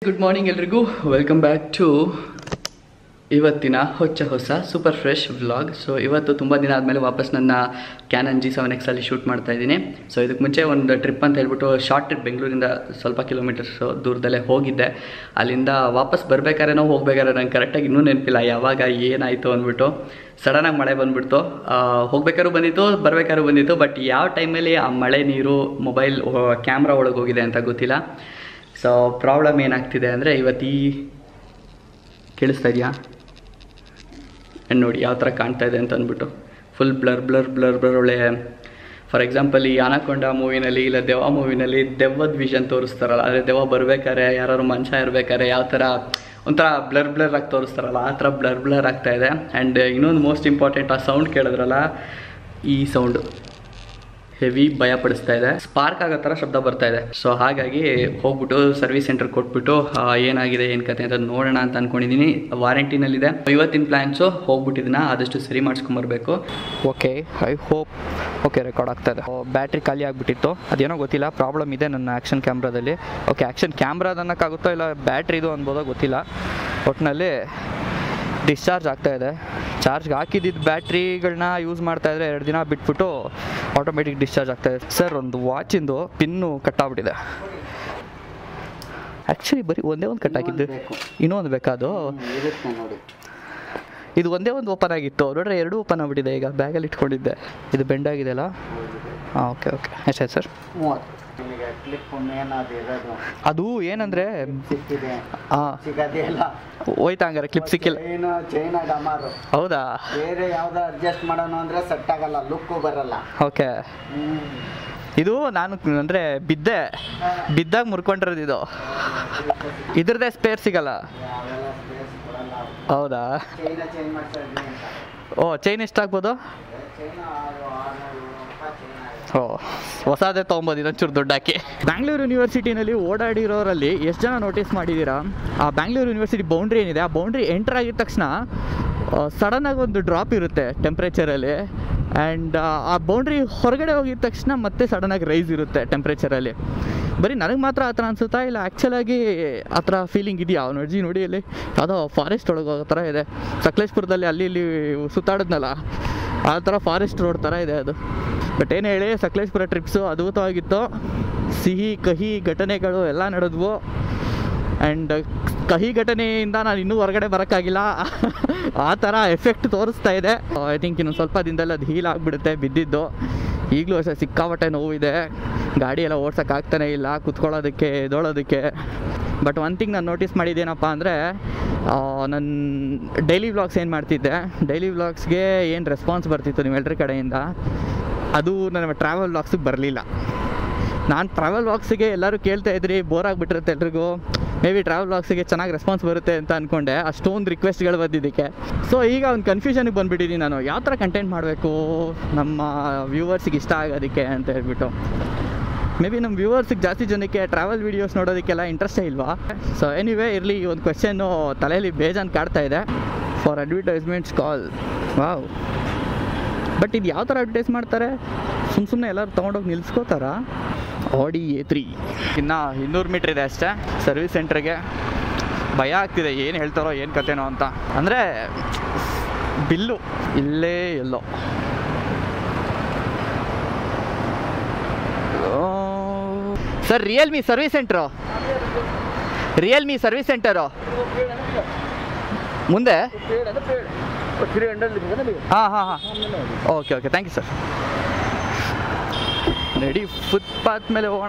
Good morning ಎಲ್ರಿಗೂ welcome back to ಇವತ್ತಿನ ಹೊಚ್ಚ ಹೊಸ ಸೂಪರ್ ಫ್ರೆಶ್ ವ್ಲಾಗ್ ಸೊ ಇವತ್ತು ತುಂಬ ದಿನ ಆದಮೇಲೆ ವಾಪಸ್ ನನ್ನ ಕ್ಯಾನನ್ ಜಿ ಸೆವೆನ್ ಎಕ್ಸಲ್ಲಿ ಶೂಟ್ ಮಾಡ್ತಾ ಇದ್ದೀನಿ ಸೊ ಇದಕ್ಕೆ ಮುಂಚೆ ಒಂದು ಟ್ರಿಪ್ ಅಂತ ಹೇಳ್ಬಿಟ್ಟು ಶಾರ್ಟ್ ಟ್ರಿಪ್ ಬೆಂಗಳೂರಿಂದ ಸ್ವಲ್ಪ ಕಿಲೋಮೀಟರ್ಸ್ ದೂರದಲ್ಲೇ ಹೋಗಿದ್ದೆ ಅಲ್ಲಿಂದ ವಾಪಸ್ ಬರಬೇಕಾದ್ರೇನೋ ಹೋಗ್ಬೇಕಾದ್ರೆ ನಂಗೆ ಕರೆಕ್ಟಾಗಿ ಇನ್ನೂ ನೆನಪಿಲ್ಲ ಯಾವಾಗ ಏನಾಯಿತು ಅಂದ್ಬಿಟ್ಟು ಸಡನ್ನಾಗಿ ಮಳೆ ಬಂದ್ಬಿಡ್ತು ಹೋಗ್ಬೇಕಾದ್ರೂ ಬಂದಿತ್ತು ಬರ್ಬೇಕಾದ್ರೂ ಬಂದಿತ್ತು ಬಟ್ ಯಾವ ಟೈಮಲ್ಲಿ ಆ ಮಳೆ ನೀರು ಮೊಬೈಲ್ ಕ್ಯಾಮ್ರಾ ಒಳಗೆ ಹೋಗಿದೆ ಅಂತ ಗೊತ್ತಿಲ್ಲ ಸೊ ಪ್ರಾಬ್ಲಮ್ ಏನಾಗ್ತಿದೆ ಅಂದರೆ ಇವತ್ತು ಈ ಕೇಳಿಸ್ತಾ ಇದೆಯಾ ಆ್ಯಂಡ್ ನೋಡಿ ಯಾವ ಥರ ಕಾಣ್ತಾ ಇದೆ ಅಂತ ಅಂದ್ಬಿಟ್ಟು full blur blur blur blur ಒಳ್ಳೆ ಫಾರ್ ಎಕ್ಸಾಂಪಲ್ ಈ ಅನಕೊಂಡ ಮೂವಿನಲ್ಲಿ ಇಲ್ಲ ದೆವ್ವ ಮೂವಿನಲ್ಲಿ ದೆವ್ವದ ವಿಷನ್ ತೋರಿಸ್ತಾರಲ್ಲ ಅಂದರೆ ದೆವ್ವ ಬರ್ಬೇಕಾರೆ ಯಾರು ಮನುಷ್ಯ ಇರ್ಬೇಕಾರೆ ಯಾವ ಥರ ಒಂಥರ ಬ್ಲರ್ ಬ್ಲರ್ ಆಗಿ ತೋರಿಸ್ತಾರಲ್ಲ ಆ ಥರ ಬ್ಲರ್ ಬ್ಲರ್ ಆಗ್ತಾ ಇದೆ ಆ್ಯಂಡ್ ಇನ್ನೊಂದು ಮೋಸ್ಟ್ ಇಂಪಾರ್ಟೆಂಟ್ ಆ ಸೌಂಡ್ ಕೇಳಿದ್ರಲ್ಲ ಈ ಸೌಂಡು ಹೆವಿ ಭಯ ಪಡಿಸ್ತಾ ಇದೆ ಸ್ಪಾರ್ಕ್ ಆಗೋ ಥರ ಶಬ್ದ ಬರ್ತಾ ಇದೆ ಸೊ ಹಾಗಾಗಿ ಹೋಗ್ಬಿಟ್ಟು ಸರ್ವಿಸ್ ಸೆಂಟರ್ ಕೊಟ್ಬಿಟ್ಟು ಆ, ಏನಾಗಿದೆ ಏನು ಕತೆ ಅಂತ ನೋಡೋಣ ಅಂತ ಅನ್ಕೊಂಡಿದ್ದೀನಿ ವಾರಂಟಿನಲ್ಲಿದೆ ಇವತ್ತಿನ ಪ್ಲ್ಯಾನ್ಸು ಹೋಗ್ಬಿಟ್ಟಿದ್ದನ್ನ ಆದಷ್ಟು ಸರಿ ಮಾಡಿಸ್ಕೊಂಬರ್ಬೇಕು okay I hope okay record ಆಗ್ತಾ ಇದೆ ಬ್ಯಾಟ್ರಿ ಖಾಲಿ ಆಗಿಬಿಟ್ಟಿತ್ತು ಅದೇನೋ ಗೊತ್ತಿಲ್ಲ ಪ್ರಾಬ್ಲಮ್ ಇದೆ ನನ್ನ ಆ್ಯಕ್ಷನ್ ಕ್ಯಾಮ್ರಾದಲ್ಲಿ ಓಕೆ ಆ್ಯಕ್ಷನ್ ಕ್ಯಾಮ್ರಾದ ಅನ್ನೋಕ್ಕಾಗುತ್ತೋ ಇಲ್ಲ ಬ್ಯಾಟ್ರಿದು ಅನ್ಬೋದೋ ಗೊತ್ತಿಲ್ಲ ಒಟ್ಟಿನಲ್ಲಿ ಡಿಸ್ಚಾರ್ಜ್ ಆಗ್ತಾ ಇದೆ ಚಾರ್ಜ್ಗೆ ಹಾಕಿದ್ದಿದ್ದು ಬ್ಯಾಟ್ರಿಗಳನ್ನ ಯೂಸ್ ಮಾಡ್ತಾ ಇದ್ರೆ ಎರಡು ದಿನ ಬಿಟ್ಬಿಟ್ಟು ಆಟೋಮೆಟಿಕ್ ಡಿಸ್ಚಾರ್ಜ್ ಆಗ್ತಾ ಇದೆ ಸರ್ ಒಂದು ವಾಚಿಂದು ಪಿನ್ನು ಕಟ್ಟಾಗ್ಬಿಟ್ಟಿದೆ ಆ್ಯಕ್ಚುಲಿ ಬರೀ ಒಂದೇ ಒಂದು ಕಟ್ ಹಾಕಿದ್ದು ಇನ್ನೊಂದು ಬೇಕಾದು ಇರುತ್ತೆ ನೋಡಿ ಇದು ಒಂದೇ ಒಂದು ಓಪನ್ ಆಗಿತ್ತು ನೋಡ್ರೆ ಎರಡು ಓಪನ್ ಆಗ್ಬಿಟ್ಟಿದೆ ಈಗ ಬ್ಯಾಗಲ್ಲಿ ಇಟ್ಕೊಂಡಿದ್ದೆ ಇದು ಬೆಂಡ್ ಆಗಿದೆ ಅಲ್ಲ ಹಾಂ ಓಕೆ ಓಕೆ ಎಷ್ಟಾಯ್ತು ಸರ್ ಮೂವತ್ತು ನಿಮಗೆ ಕ್ಲಿಪ್ ಮೇನ್ ಅದು ಇರೋದು ಅದು ಏನಂದರೆ ಸಿಕ್ಕಿದೆ ಹಾಂ ಸಿಗೋದೇ ಇಲ್ಲ ಹೋಯ್ತಾ ಹಂಗಾರೆ ಕ್ಲಿಪ್ ಸಿಕ್ಕಿಲ್ಲ ಚೈನು ಚೈನ ಡಮಾರು ಹೌದಾ ಬೇರೆ ಯಾವ್ದೋ ಅಡ್ಜಸ್ಟ್ ಮಾಡೋಣ ಅಂದ್ರೆ ಸೆಟ್ ಆಗಲ್ಲ ಲುಕ್ಕು ಬರಲ್ಲ ಓಕೆ ಇದು ನಾನು ಅಂದರೆ ಬಿದ್ದೆ ಬಿದ್ದಾಗ ಮುರ್ಕೊಂಡಿರೋದು ಇದು ಇದ್ರದ್ದೇ ಸ್ಪೇರ್ ಸಿಗಲ್ಲ ಯಾವೆಲ್ಲ ಸ್ಪೇಸ್ ಕೊಡಲ್ಲ ಹೌದಾ ಚೈನ ಚೇಂಜ್ ಮಾಡ್ತಾ ಇದ್ವಿ ಅಂತ ಓ ಚೈನ್ ಎಷ್ಟಾಗ್ಬೋದು ಚೈನ ಆರುನೂರು ರೂಪಾಯಿ ಚೈನ ಆಗಿದೆ. ಓ ಹೊಸದೇ ತೊಗೊಂಬೋದು ಇನ್ನೊಂಚೂರು ದುಡ್ಡು ಹಾಕಿ ಬ್ಯಾಂಗ್ಳೂರು ಯೂನಿವರ್ಸಿಟಿನಲ್ಲಿ ಓಡಾಡಿರೋರಲ್ಲಿ ಎಷ್ಟು ಜನ ನೋಟಿಸ್ ಮಾಡಿದ್ದೀರಾ ಆ ಬ್ಯಾಂಗ್ಳೂರು ಯೂನಿವರ್ಸಿಟಿ ಬೌಂಡ್ರಿ ಏನಿದೆ ಆ ಬೌಂಡ್ರಿ ಎಂಟರ್ ಆಗಿದ ತಕ್ಷಣ ಸಡನ್ನಾಗಿ ಒಂದು ಡ್ರಾಪ್ ಇರುತ್ತೆ ಟೆಂಪ್ರೇಚರಲ್ಲಿ ಆ್ಯಂಡ್ ಆ ಬೌಂಡ್ರಿ ಹೊರಗಡೆ ಹೋಗಿದ ತಕ್ಷಣ ಮತ್ತೆ ಸಡನ್ನಾಗಿ ರೈಸ್ ಇರುತ್ತೆ ಟೆಂಪ್ರೇಚರಲ್ಲಿ ಬರೀ ನನಗೆ ಮಾತ್ರ ಆ ಥರ ಅನ್ಸುತ್ತಾ ಇಲ್ಲ ಆ್ಯಕ್ಚುಲಾಗಿ ಆ ಥರ ಫೀಲಿಂಗ್ ಇದೆಯಾ ನೋಡಿ ನೋಡಿ ಅಲ್ಲಿ ಯಾವುದೋ ಫಾರೆಸ್ಟ್ ಒಳಗೆ ಹೋಗೋ ಥರ ಇದೆ ಸಕಲೇಶ್ಪುರದಲ್ಲಿ ಅಲ್ಲಿ ಇಲ್ಲಿ ಸುತ್ತಾಡಿದ್ನಲ್ಲ ಆ ಥರ ಫಾರೆಸ್ಟ್ ರೋಡ್ ಥರ ಇದೆ ಅದು ಬಟ್ ಏನು ಹೇಳಿ ಸಕಲೇಶ್ಪುರ ಟ್ರಿಪ್ಸು ಅದ್ಭುತವಾಗಿತ್ತು ಸಿಹಿ ಕಹಿ ಘಟನೆಗಳು ಎಲ್ಲ ನಡೆದ್ವು ಆ್ಯಂಡ್ ಕಹಿ ಘಟನೆಯಿಂದ ನಾನು ಇನ್ನೂ ಹೊರಗಡೆ ಬರೋಕ್ಕಾಗಿಲ್ಲ ಆ ಥರ ಎಫೆಕ್ಟ್ ತೋರಿಸ್ತಾ ಇದೆ ಐ ಥಿಂಕ್ ಇನ್ನೊಂದು ಸ್ವಲ್ಪ ದಿನದಲ್ಲಿ ಅದು ಹೀಲ್ ಆಗಿಬಿಡುತ್ತೆ ಬಿದ್ದಿದ್ದು ಈಗಲೂ ಅಷ್ಟೇ ಸಿಕ್ಕಾಪಟ್ಟೆ ನೋವಿದೆ ಗಾಡಿ ಎಲ್ಲ ಓಡ್ಸೋಕ್ಕಾಗ್ತಾನೆ ಇಲ್ಲ ಕುತ್ಕೊಳ್ಳೋದಕ್ಕೆ ಎದೋಳೋದಕ್ಕೆ ಬಟ್ ಒನ್ ಥಿಂಗ್ ನಾನು ನೋಟಿಸ್ ಮಾಡಿದ್ದೇನಪ್ಪ ಅಂದರೆ ನನ್ನ ಡೈಲಿ ವ್ಲಾಗ್ಸ್ ಏನು ಮಾಡ್ತಿದ್ದೆ ಡೈಲಿ ವ್ಲಾಗ್ಸ್ಗೆ ಏನು ರೆಸ್ಪಾನ್ಸ್ ಬರ್ತಿತ್ತು ನಿಮ್ಮೆಲ್ಲರ ಕಡೆಯಿಂದ ಅದು ನನ್ನ ಟ್ರಾವೆಲ್ ವ್ಲಾಗ್ಸಿಗೆ ಬರಲಿಲ್ಲ ನಾನು ಟ್ರಾವೆಲ್ ವ್ಲಾಗ್ಸಿಗೆ ಎಲ್ಲರೂ ಕೇಳ್ತಾ ಇದ್ರಿ ಬೋರ್ ಆಗಿಬಿಟ್ಟಿರುತ್ತೆ ಎಲ್ರಿಗೂ ಮೇ ಬಿ ಟ್ರಾವೆಲ್ ವ್ಲಾಗ್ಸಿಗೆ ಚೆನ್ನಾಗಿ ರೆಸ್ಪಾನ್ಸ್ ಬರುತ್ತೆ ಅಂತ ಅಂದ್ಕೊಂಡೆ ಅಷ್ಟೊಂದು ರಿಕ್ವೆಸ್ಟ್ಗಳು ಬಂದಿದ್ದಕ್ಕೆ ಸೊ ಈಗ ಒಂದು ಕನ್ಫ್ಯೂಷನ್ಗೆ ಬಂದುಬಿಟ್ಟಿದ್ದೀನಿ ನಾನು ಯಾವ ಥರ ಕಂಟೆಂಟ್ ಮಾಡಬೇಕು ನಮ್ಮ ವ್ಯೂವರ್ಸಿಗೆ ಇಷ್ಟ ಆಗೋದಕ್ಕೆ ಅಂತ ಹೇಳ್ಬಿಟ್ಟು ಮೇ ಬಿ ನಮ್ಮ ವ್ಯೂವರ್ಸಿಗೆ ಜಾಸ್ತಿ ಜನಕ್ಕೆ ಟ್ರಾವೆಲ್ ವೀಡಿಯೋಸ್ ನೋಡೋದಕ್ಕೆಲ್ಲ ಇಂಟ್ರೆಸ್ಟೇ ಇಲ್ವಾ ಸೊ ಎನಿವೇ ಇರಲಿ ಈ ಒಂದು ಕ್ವೆಶನ್ನು ತಲೆಯಲ್ಲಿ ಬೇಜಾನ್ ಕಾಡ್ತಾ ಇದೆ for advertisements call wow but ಇದು ಯಾವ ಥರ ಅಡ್ವರ್ಟೈಸ್ ಮಾಡ್ತಾರೆ ಸುಮ್ಮ ಸುಮ್ಮನೆ ಎಲ್ಲರೂ ತೊಗೊಂಡೋಗಿ ನಿಲ್ಸ್ಕೋತಾರಾ ಆಡಿ ಎ ತ್ರೀ ಇನ್ನು ಇನ್ನೂರು ಮೀಟ್ರ್ ಇದೆ ಅಷ್ಟೇ ಸರ್ವಿಸ್ ಸೆಂಟ್ರಿಗೆ ಭಯ ಆಗ್ತಿದೆ ಏನು ಹೇಳ್ತಾರೋ ಏನು ಕತೆನೋ ಅಂತ ಅಂದರೆ ಬಿಲ್ಲು ಇಲ್ಲೇ ಎಲ್ಲೋ sir Realme service centre Realme service centre ಮುಂದೆ ಹಾಂ ಹಾಂ ಹಾಂ okay okay thank you sir ನಡಿ ಫುಟ್ಪಾತ್ ಮೇಲೆ ಹೋಗೋಣ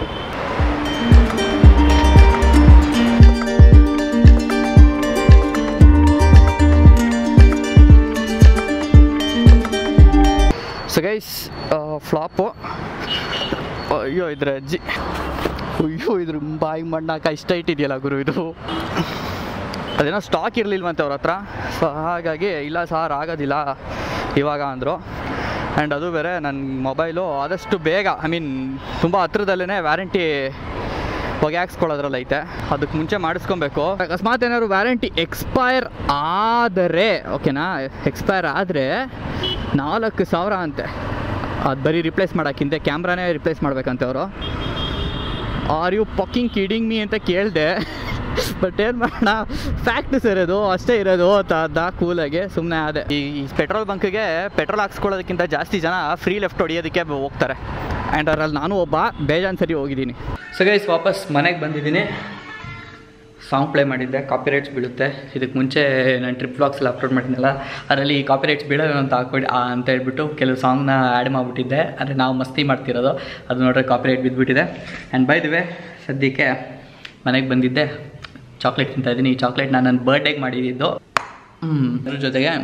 ಸೊ ಗೈಸ್ ಫ್ಲಾಪು ಅಯ್ಯೋ ಇದ್ರ ಅಜ್ಜಿ ಅಯ್ಯೋ ಇದ್ರ ಬಾಯಿ ಮಣ್ಣಾಕ ಇಷ್ಟ ಇಟ್ಟಿದೆಯಲ್ಲ ಗುರು ಇದು ಅದೇನೋ ಸ್ಟಾಕ್ ಇರಲಿಲ್ವಂತೆ ಅವ್ರ ಹತ್ರ ಸೊ ಹಾಗಾಗಿ ಇಲ್ಲ ಸಾರ್ ಆಗೋದಿಲ್ಲ ಇವಾಗ ಅಂದರು ಆ್ಯಂಡ್ ಅದು ಬೇರೆ ನನ್ನ ಮೊಬೈಲು ಆದಷ್ಟು ಬೇಗ ಐ ಮೀನ್ ತುಂಬ ಹತ್ರದಲ್ಲೇ ವ್ಯಾರಂಟಿ ಹೊಗೆ ಹಾಕ್ಸ್ಕೊಳ್ಳೋದ್ರಲ್ಲಿ ಐತೆ ಅದಕ್ಕೆ ಮುಂಚೆ ಮಾಡಿಸ್ಕೊಬೇಕು ಅಕಸ್ಮಾತ್ ಏನಾದ್ರು ವ್ಯಾರಂಟಿ ಎಕ್ಸ್ಪೈರ್ ಆದರೆ ಓಕೆನಾ ಎಕ್ಸ್ಪೈರ್ ಆದರೆ ನಾಲ್ಕು ಸಾವಿರ ಅಂತೆ ಅದು ಬರೀ ರಿಪ್ಲೇಸ್ ಮಾಡೋಕ್ಕಿಂತ ಕ್ಯಾಮ್ರಾನೇ ರಿಪ್ಲೇಸ್ ಮಾಡ್ಬೇಕಂತೆ ಅವರು are you fucking kidding me ಅಂತ ಕೇಳಿದೆ ಬಟ್ ಏನು ಮಾಡೋಣ ಫ್ಯಾಕ್ಟ್ ಸರ್ ಅದು ಅಷ್ಟೇ ಇರೋದು ಅಂತ ಅದ ಕೂಲಾಗಿ ಸುಮ್ಮನೆ ಅದೇ ಈ ಪೆಟ್ರೋಲ್ ಬಂಕ್ಗೆ ಪೆಟ್ರೋಲ್ ಹಾಕ್ಸ್ಕೊಳ್ಳೋದಕ್ಕಿಂತ ಜಾಸ್ತಿ ಜನ ಫ್ರೀ ಲೆಫ್ಟ್ ಹೊಡಿಯೋದಕ್ಕೆ ಹೋಗ್ತಾರೆ ಆ್ಯಂಡ್ ಅದರಲ್ಲಿ ನಾನು ಒಬ್ಬ ಬೇಜಾನ್ ಸರಿ ಹೋಗಿದ್ದೀನಿ ಸೊ ಗೈಸ್ ವಾಪಸ್ ಮನೆಗೆ ಬಂದಿದ್ದೀನಿ ಸಾಂಗ್ ಪ್ಲೇ ಮಾಡಿದ್ದೆ ಕಾಪಿರೈಟ್ಸ್ ಬೀಳುತ್ತೆ ಇದಕ್ಕೆ ಮುಂಚೆ ನಾನು ಟ್ರಿಪ್ ವ್ಲಾಗ್ಸ್ ಎಲ್ಲ ಅಪ್ಲೋಡ್ ಮಾಡಿದ್ನಲ್ಲ ಅದರಲ್ಲಿ ಕಾಪಿರೈಟ್ಸ್ ಬೀಳೋದು ಅಂತ ಹಾಕ್ಬಿಟ್ಟು ಆ ಅಂತ ಹೇಳ್ಬಿಟ್ಟು ಕೆಲವು ಸಾಂಗ್ನ ಆ್ಯಡ್ ಮಾಡಿಬಿಟ್ಟಿದ್ದೆ ಅಂದರೆ ನಾವು ಮಸ್ತಿ ಮಾಡ್ತಿರೋದು ಅದು ನೋಡ್ರೆ ಕಾಪಿರೈಟ್ ಬಿದ್ದುಬಿಟ್ಟಿದೆ ಆ್ಯಂಡ್ ಬೈ ದಿವೆ ಸದ್ಯಕ್ಕೆ ಮನೆಗೆ ಬಂದಿದ್ದೆ ಚಾಕ್ಲೇಟ್ ತಿಂತಾ ಇದ್ದೀನಿ ಈ ಚಾಕ್ಲೇಟ್ ನಾನು ನನ್ನ ಬರ್ಡೇಗೆ ಮಾಡಿದ್ದು ಹ್ಞೂ ಅದ್ರ ಜೊತೆಗೆ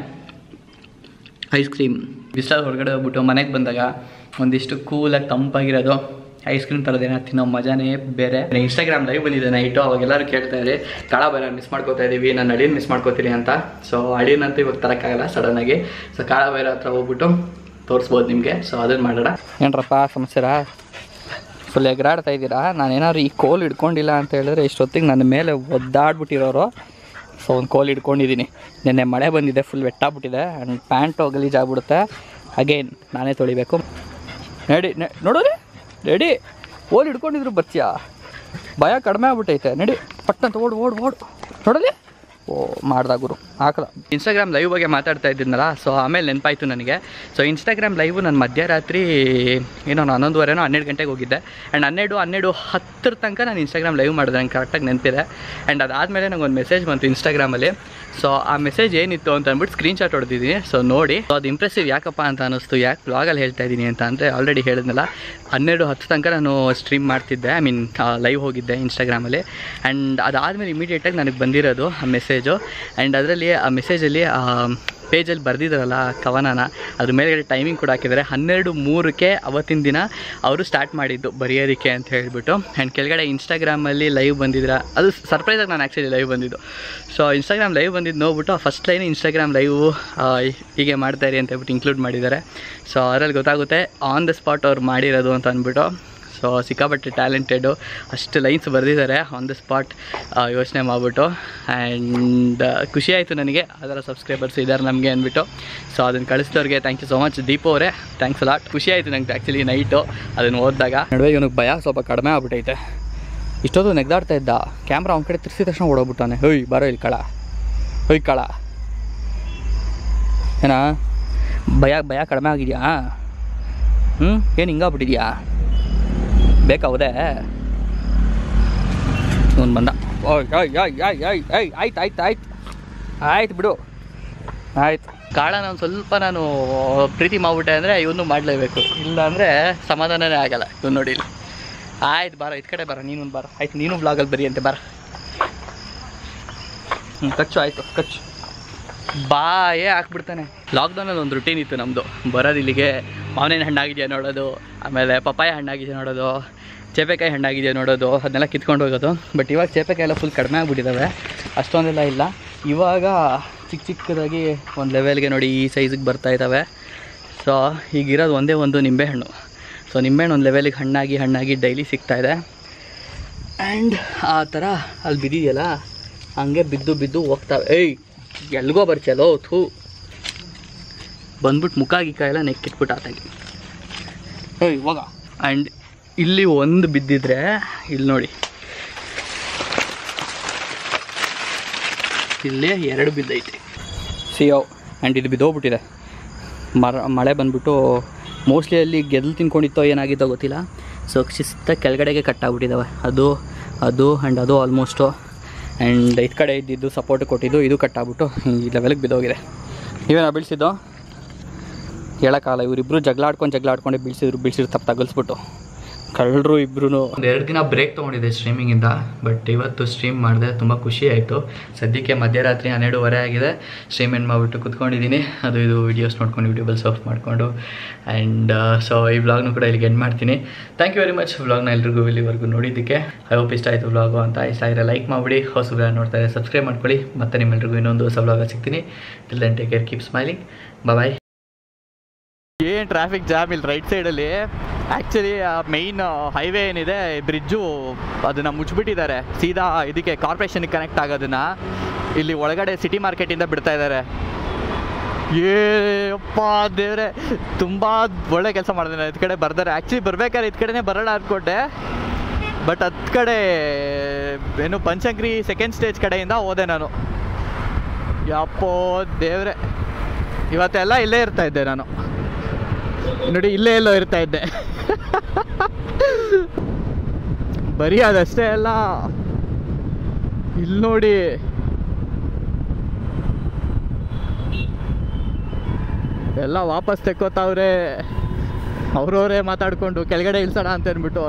ಐಸ್ ಕ್ರೀಮ್ ಬಿಸಿಲಲ್ಲಿ ಹೊರಗಡೆ ಹೋಗ್ಬಿಟ್ಟು ಮನೆಗೆ ಬಂದಾಗ ಒಂದಿಷ್ಟು ಕೂಲಾಗಿ ತಂಪಾಗಿರೋದು ಐಸ್ ಕ್ರೀಮ್ ತರೋದೇನ ತಿನ್ನೋ ಮಜಾನೇ ಬೇರೆ ಇನ್ಸ್ಟಾಗ್ರಾಮ್ ಲೈವ್ ಬಂದಿದೆ ನೈಟು ಅವಾಗ ಎಲ್ಲರೂ ಕೇಳ್ತಾ ಇದ್ರಿ ಕಾಳ ಬೇರೆ ಮಿಸ್ ಮಾಡ್ಕೋತಾ ಇದ್ದೀವಿ ನಾನು ಅಳಿನ ಮಿಸ್ ಮಾಡ್ಕೋತೀನಿ ಅಂತ ಸೊ ಅಳಿನಂತೂ ಇವಾಗ ತರೋಕ್ಕಾಗಲ್ಲ ಸಡನ್ನಾಗಿ ಸೊ ಕಾಳ ಬೇರೆ ಹತ್ರ ಹೋಗ್ಬಿಟ್ಟು ತೋರಿಸ್ಬೋದು ನಿಮಗೆ ಸೊ ಅದನ್ನು ಮಾಡೋಣ ಏನ್ರಪ್ಪ ಸಮಸ್ಯೆರ ಫುಲ್ ಎಗರಾಡ್ತಾ ಇದ್ದೀರಾ ನಾನೇನಾದ್ರು ಈ ಕೋಲ್ ಹಿಡ್ಕೊಂಡಿಲ್ಲ ಅಂತ ಹೇಳಿದ್ರೆ ಇಷ್ಟೊತ್ತಿಗೆ ನನ್ನ ಮೇಲೆ ಒದ್ದಾಡ್ಬಿಟ್ಟಿರೋರು ಸೊ ಒಂದು ಕೋಲ್ ಹಿಡ್ಕೊಂಡಿದ್ದೀನಿ ನಿನ್ನೆ ಮಳೆ ಬಂದಿದೆ ಫುಲ್ ವೆಟ್ಟಾಗ್ಬಿಟ್ಟಿದೆ ಆ್ಯಂಡ್ ಪ್ಯಾಂಟು ಗಲೀಜಾಗ್ಬಿಡುತ್ತೆ ಅಗೇನ್ ನಾನೇ ತೊಳಿಬೇಕು ನಡಿ ನೆ- ನೋಡೋರಿ ರೆಡಿ ಕೋಲ್ ಹಿಡ್ಕೊಂಡಿದ್ರು ಬರ್ತೀಯಾ ಭಯ ಕಡಿಮೆ ಆಗ್ಬಿಟ್ಟೈತೆ ನಡಿ ಪಟ್ಟಂತ ಓಡು ಓಡು ಓಡು ನೋಡಲಿ ಓ ಮಾಡ್ದ ಗುರು ಹಾಕಲ್ಲ ಇನ್ಸ್ಟಾಗ್ರಾಮ್ ಲೈವ್ ಬಗ್ಗೆ ಮಾತಾಡ್ತಾ ಇದ್ದೀನಲ್ಲ ಸೊ ಆಮೇಲೆ ನೆನಪಾಯಿತು ನನಗೆ ಸೊ ಇನ್ಸ್ಟಾಗ್ರಾಮ್ ಲೈವು ನಾನು ಮಧ್ಯರಾತ್ರಿ ಏನೋ ನಾನು ಹನ್ನೊಂದುವರೆನೋ ಹನ್ನೆರಡು ಗಂಟೆಗೆ ಹೋಗಿದ್ದೆ ಆ್ಯಂಡ್ ಹನ್ನೆರಡು ಹನ್ನೆರಡು ಹತ್ತರ ತನಕ ನಾನು ಇನ್ಸ್ಟಾಗ್ರಾಮ್ ಲೈವ್ ಮಾಡಿದೆ ನಂಗೆ ಕರೆಕ್ಟಾಗಿ ನೆನಪಿದೆ ಆ್ಯಂಡ್ ಅದಾದಮೇಲೆ ನಂಗೆ ಒಂದು ಮೆಸೇಜ್ ಬಂತು ಇನ್ಸ್ಟಾಗ್ರಾಮಲ್ಲಿ ಸೊ ಆ ಮೆಸೇಜ್ ಏನಿತ್ತು ಅಂತ ಅಂದ್ಬಿಟ್ಟು ಸ್ಕ್ರೀನ್ಶಾಟ್ ಹೊಡೆದಿದ್ದೀನಿ ಸೊ ನೋಡಿ ಸೊ ಅದು ಇಂಪ್ರೆಸಿವ್ ಯಾಕಪ್ಪ ಅಂತ ಅನ್ನಿಸ್ತು ಯಾಕೆ ಬ್ಲಾಗಲ್ಲಿ ಹೇಳ್ತಾ ಇದ್ದೀನಿ ಅಂತ ಅಂದರೆ ಆಲ್ರೆಡಿ ಹೇಳಿದ್ನಲ್ಲ ಹನ್ನೆರಡು ಹತ್ತು ತನಕ ನಾನು ಸ್ಟ್ರೀಮ್ ಮಾಡ್ತಿದ್ದೆ ಐ ಮೀನ್ ಲೈವ್ ಹೋಗಿದ್ದೆ ಇನ್ಸ್ಟಾಗ್ರಾಮಲ್ಲಿ ಆ್ಯಂಡ್ ಅದಾದಮೇಲೆ ಇಮಿಡಿಯೇಟಾಗಿ ನನಗೆ ಬಂದಿರೋದು ಆ ಮೆಸೇಜು ಆ್ಯಂಡ್ ಅದರಲ್ಲಿ ಆ ಮೆಸೇಜಲ್ಲಿ ಪೇಜಲ್ಲಿ ಬರೆದಿದ್ದಾರಲ್ಲ ಕವನನ ಅದ್ರ ಮೇಲ್ಗಡೆ ಟೈಮಿಂಗ್ ಕೂಡ ಹಾಕಿದ್ದಾರೆ ಹನ್ನೆರಡು ಮೂರಕ್ಕೆ ಅವತ್ತಿನ ದಿನ ಅವರು ಸ್ಟಾರ್ಟ್ ಮಾಡಿದ್ದು ಬರೆಯೋದಕ್ಕೆ ಅಂತ ಹೇಳ್ಬಿಟ್ಟು ಆ್ಯಂಡ್ ಕೆಳಗಡೆ ಇನ್ಸ್ಟಾಗ್ರಾಮಲ್ಲಿ ಲೈವ್ ಬಂದಿದ್ರ ಅದು ಸರ್ಪ್ರೈಸಾಗಿ ನಾನು ಆ್ಯಕ್ಚುಲಿ ಲೈವ್ ಬಂದಿದ್ದು ಸೊ ಇನ್ಸ್ಟಾಗ್ರಾಮ್ ಲೈವ್ ಬಂದಿದ್ದು ನೋಡ್ಬಿಟ್ಟು ಫಸ್ಟ್ ಲೈನ್ ಇನ್ಸ್ಟಾಗ್ರಾಮ್ ಲೈವ್ ಹೀಗೆ ಮಾಡ್ತಾಯಿರಿ ಅಂತ ಹೇಳ್ಬಿಟ್ಟು ಇನ್ಕ್ಲೂಡ್ ಮಾಡಿದ್ದಾರೆ ಸೊ ಅದರಲ್ಲಿ ಗೊತ್ತಾಗುತ್ತೆ ಆನ್ ದ ಸ್ಪಾಟ್ ಅವ್ರು ಮಾಡಿರೋದು ಅಂತ ಅಂದ್ಬಿಟ್ಟು ಸೊ ಸಿಕ್ಕಾಪಟ್ಟೆ ಟ್ಯಾಲೆಂಟೆಡು ಅಷ್ಟು ಲೈನ್ಸ್ ಬರೆದಿದ್ದಾರೆ ಆನ್ ದ ಸ್ಪಾಟ್ ಯೋಚನೆ ಮಾಡಿಬಿಟ್ಟು ಆ್ಯಂಡ್ ಖುಷಿ ಆಯಿತು ನನಗೆ ಅದರ ಸಬ್ಸ್ಕ್ರೈಬರ್ಸ್ ಇದ್ದಾರೆ ನಮಗೆ ಅಂದ್ಬಿಟ್ಟು ಸೊ ಅದನ್ನು ಕಳಿಸಿದವ್ರಿಗೆ thank you so much Deepa ಅವರೇ ಥ್ಯಾಂಕ್ಸ್ ಲಾಟ್ ಖುಷಿ ಆಯಿತು ನಂಗೆ ಆ್ಯಕ್ಚುಲಿ ನೈಟು ಅದನ್ನು ಓದಿದಾಗ ನಡುವೆ ಇವನಿಗೆ ಭಯ ಸ್ವಲ್ಪ ಕಡಿಮೆ ಆಗ್ಬಿಟ್ಟೈತೆ ಇಷ್ಟೊತ್ತು ನೆಗ್ದಾಡ್ತಾ ಇದ್ದ ಕ್ಯಾಮ್ರಾ ಅವ್ನ ಕಡೆ ತಿರ್ಸಿದ ತಕ್ಷಣ ಓಡೋಗ್ಬಿಟ್ಟಾನೆ ಹೊಯ್ ಬರೋ ಇಲ್ಲಿ ಕಳ ಹೊಯ್ ಕಳ ಏನ ಭಯ ಭಯ ಕಡಿಮೆ ಆಗಿದೆಯಾ ಹ್ಞೂ ಏನು ಹಿಂಗಾಗ್ಬಿಟ್ಟಿದ್ಯಾ ಬೇಕಾವುದೇ ಇವನು ಬಂದ ಓಯ್ ಓಯ್ ಓಯ್ ಓಯ್ ಓಯ್ ಓಯ್ ಆಯ್ತು ಆಯ್ತು ಆಯ್ತು ಆಯ್ತು ಬಿಡು ಆಯ್ತು ಕಾಳ ನಾನು ಸ್ವಲ್ಪ ನಾನು ಪ್ರೀತಿ ಮಾಡ್ಬಿಟ್ಟೆ ಅಂದರೆ ಇವನು ಮಾಡಲೇಬೇಕು ಇಲ್ಲ ಅಂದರೆ ಸಮಾಧಾನನೇ ಆಗಲ್ಲ ಇವ್ನು ನೋಡಿ ಇಲ್ಲಿ ಆಯ್ತು ಬಾರ ಇದು ಕಡೆ ಬರ ನೀನು ಬಾರ ಆಯ್ತು ನೀನು ಬ್ಲಾಗಲ್ಲಿ ಬರಿ ಅಂತೆ ಬಾರ ಹ್ಞೂ ಖರ್ಚು ಆಯಿತು ಖರ್ಚು ಬಾಯೇ ಹಾಕ್ಬಿಡ್ತಾನೆ ಲಾಕ್ಡೌನಲ್ಲಿ ಒಂದು ರುಟೀನ್ ಇತ್ತು ನಮ್ಮದು ಬರೋದು ಇಲ್ಲಿಗೆ ಮಾವಿನ ಹಣ್ಣಾಗಿದೆಯಾ ನೋಡೋದು ಆಮೇಲೆ ಪಪ್ಪಾಯ ಹಣ್ಣಾಗಿದೆಯಾ ನೋಡೋದು ಚೇಪೆಕಾಯಿ ಹಣ್ಣಾಗಿದೆಯಾ ನೋಡೋದು ಅದನ್ನೆಲ್ಲ ಕಿತ್ಕೊಂಡು ಹೋಗೋದು ಬಟ್ ಇವಾಗ ಚೇಪೆಕಾಯಿ ಎಲ್ಲ ಫುಲ್ ಕಡಿಮೆ ಆಗಿಬಿಟ್ಟಿದ್ದಾವೆ ಅಷ್ಟೊಂದೆಲ್ಲ ಇಲ್ಲ ಇವಾಗ ಚಿಕ್ಕ ಚಿಕ್ಕದಾಗಿ ಒಂದು ಲೆವೆಲ್ಗೆ ನೋಡಿ ಈ ಸೈಜಿಗೆ ಬರ್ತಾ ಇದ್ದಾವೆ ಸೊ ಈಗಿರೋದು ಒಂದೇ ಒಂದು ನಿಂಬೆಹಣ್ಣು ಸೊ ನಿಂಬೆಹಣ್ಣು ಒಂದು ಲೆವೆಲಿಗೆ ಹಣ್ಣಾಗಿ ಹಣ್ಣಾಗಿ ಡೈಲಿ ಸಿಗ್ತಾಯಿದೆ ಆ್ಯಂಡ್ ಆ ಥರ ಅಲ್ಲಿ ಬಿದ್ದಿದೆಯಲ್ಲ ಹಂಗೆ ಬಿದ್ದು ಬಿದ್ದು ಹೋಗ್ತಾವೆ ಏಯ್ ಎಲ್ಗೋ ಬರ್ಚಲೋ ಥೂ ಬಂದ್ಬಿಟ್ಟು ಮುಖ ಗಿಕ್ಕ ಎಲ್ಲ ನೆಕ್ಕಿಟ್ಬಿಟ್ಟು ಆತಾಗಿ ಏಯ್ ಇವಾಗ ಆ್ಯಂಡ್ ಇಲ್ಲಿ ಒಂದು ಬಿದ್ದಿದ್ರೆ ಇಲ್ಲಿ ನೋಡಿ ಇಲ್ಲಿ ಎರಡು ಬಿದ್ದೈತೆ ಸಿಯೋ ಆ್ಯಂಡ್ ಇದು ಬಿದ್ದೋಗ್ಬಿಟ್ಟಿದೆ ಮರ ಮಳೆ ಬಂದ್ಬಿಟ್ಟು ಮೋಸ್ಟ್ಲಿ ಅಲ್ಲಿ ಗೆದ್ಲು ತಿನ್ಕೊಂಡಿತ್ತೋ ಏನಾಗಿತ್ತೋ ಗೊತ್ತಿಲ್ಲ ಸೊ ಶಿಸ್ತ ಕೆಳಗಡೆಗೆ ಕಟ್ಟಾಗ್ಬಿಟ್ಟಿದ್ದಾವೆ ಅದು ಅದು ಆ್ಯಂಡ್ ಅದು ಆಲ್ಮೋಸ್ಟು ಆ್ಯಂಡ್ ಇದು ಕಡೆ ಇದ್ದಿದ್ದು ಸಪೋರ್ಟ್ ಕೊಟ್ಟಿದ್ದು ಇದು ಕಟ್ಟಾಗ್ಬಿಟ್ಟು ಈ ಲೆವೆಲ್ಗೆ ಬಿದ್ದೋಗಿದೆ ನೀವೇನೋ ಬೀಳ್ಸಿದ್ದು ಹೇಳೋಕ್ಕಾಗಲ್ಲ ಇವರಿಬ್ಬರು ಜಗಳ ಆಡ್ಕೊಂಡು ಜಗಳ ಆಡ್ಕೊಂಡು ಬೀಳ್ಸಿದ್ರು ಬೀಳ್ಸಿದ್ರು ತಪ್ಪು ತಗಲ್ಸ್ಬಿಟ್ಟು ಕಳ್ಳರು ಇಬ್ರು ಒಂದು ಎರಡು ದಿನ ಬ್ರೇಕ್ ತೊಗೊಂಡಿದ್ದೆ ಸ್ಟ್ರೀಮಿಂಗಿಂದ ಬಟ್ ಇವತ್ತು ಸ್ಟ್ರೀಮ್ ಮಾಡಿದೆ ತುಂಬ ಖುಷಿ ಆಯಿತು ಸದ್ಯಕ್ಕೆ ಮಧ್ಯರಾತ್ರಿ ಹನ್ನೆರಡುವರೆ ಆಗಿದೆ ಸ್ಟ್ರೀಮ್ ಎಂಡ್ ಮಾಡಿಬಿಟ್ಟು ಕುತ್ಕೊಂಡಿದ್ದೀನಿ ಅದು ಇದು ವೀಡಿಯೋಸ್ ನೋಡ್ಕೊಂಡು ಯೂಟ್ಯೂಬಲ್ಲಿ ಸರ್ಫ್ ಮಾಡಿಕೊಂಡು ಆ್ಯಂಡ್ ಸೊ ಈ ವ್ಲಾಗ್ನು ಕೂಡ ಇಲ್ಲಿಗೆ ಎಂಡ್ ಮಾಡ್ತೀನಿ ಥ್ಯಾಂಕ್ ಯು ವೆರಿ ಮಚ್ ವ್ಲಾಗ್ನ ಎಲ್ರಿಗೂ ಇಲ್ಲಿವರೆಗೂ ನೋಡಿದ್ದಕ್ಕೆ ಐ ಹೋಪ್ ಇಷ್ಟ ಆಯಿತು ವ್ಲಾಗು ಅಂತ ಇಷ್ಟ ಆಗಿದ್ರೆ ಲೈಕ್ ಮಾಡಿಬಿಡಿ ಹೊಸ ವ್ಲಾಗ್ ನೋಡ್ತಾ ಇದ್ದಾರೆ ಸಬ್ಸ್ಕ್ರೈಬ್ ಮಾಡ್ಕೊಳ್ಳಿ ಮತ್ತೆ ನಿಮ್ಮೆಲ್ರಿಗೂ ಇನ್ನೊಂದು ಹೊಸ ವ್ಲಾಗ ಸಿಗ್ತೀನಿ till then take care keep smiling bye ಏನು ಟ್ರಾಫಿಕ್ ಜಾಮ್ ಇಲ್ಲಿ ರೈಟ್ ಸೈಡಲ್ಲಿ ಆ್ಯಕ್ಚುಲಿ ಮೈನ್ ಹೈವೇ ಏನಿದೆ ಬ್ರಿಡ್ಜು ಅದನ್ನು ಮುಚ್ಚಿಬಿಟ್ಟಿದ್ದಾರೆ ಸೀದಾ ಇದಕ್ಕೆ ಕಾರ್ಪೊರೇಷನ್ಗೆ ಕನೆಕ್ಟ್ ಆಗೋದನ್ನ ಇಲ್ಲಿ ಒಳಗಡೆ ಸಿಟಿ ಮಾರ್ಕೆಟಿಂದ ಬಿಡ್ತಾ ಇದ್ದಾರೆ ಏಪ್ಪ ದೇವ್ರೆ ತುಂಬ ಒಳ್ಳೆ ಕೆಲಸ ಮಾಡಿದೆ ಇದು ಕಡೆ ಬರ್ತಾರೆ ಆ್ಯಕ್ಚುಲಿ ಬರ್ಬೇಕಾದ್ರೆ ಇದು ಕಡೆನೇ ಬರೋಣ ಅಂದ್ಕೊಂಡೆ ಬಟ್ ಹತ್ತು ಕಡೆ ಏನು ಪಂಚಂಕ್ರಿ ಸೆಕೆಂಡ್ ಸ್ಟೇಜ್ ಕಡೆಯಿಂದ ಹೋದೆ ನಾನು ಯಪ್ಪೋ ದೇವ್ರೆ ಇವತ್ತೆಲ್ಲ ಇಲ್ಲೇ ಇರ್ತಾ ಇದ್ದೆ ನಾನು ನೋಡಿ ಇಲ್ಲೇ ಎಲ್ಲೋ ಇರ್ತಾ ಇದ್ದೆ ಬರೀ ಅದಷ್ಟೇ ಅಲ್ಲ ಇಲ್ಲಿ ನೋಡಿ ಎಲ್ಲ ವಾಪಸ್ ತೆಕ್ಕೋತಾವ್ರೆ ಅವ್ರವರೇ ಮಾತಾಡ್ಕೊಂಡು ಕೆಳಗಡೆ ಇಳ್ಸೋಣ ಅಂತ ಅಂದ್ಬಿಟ್ಟು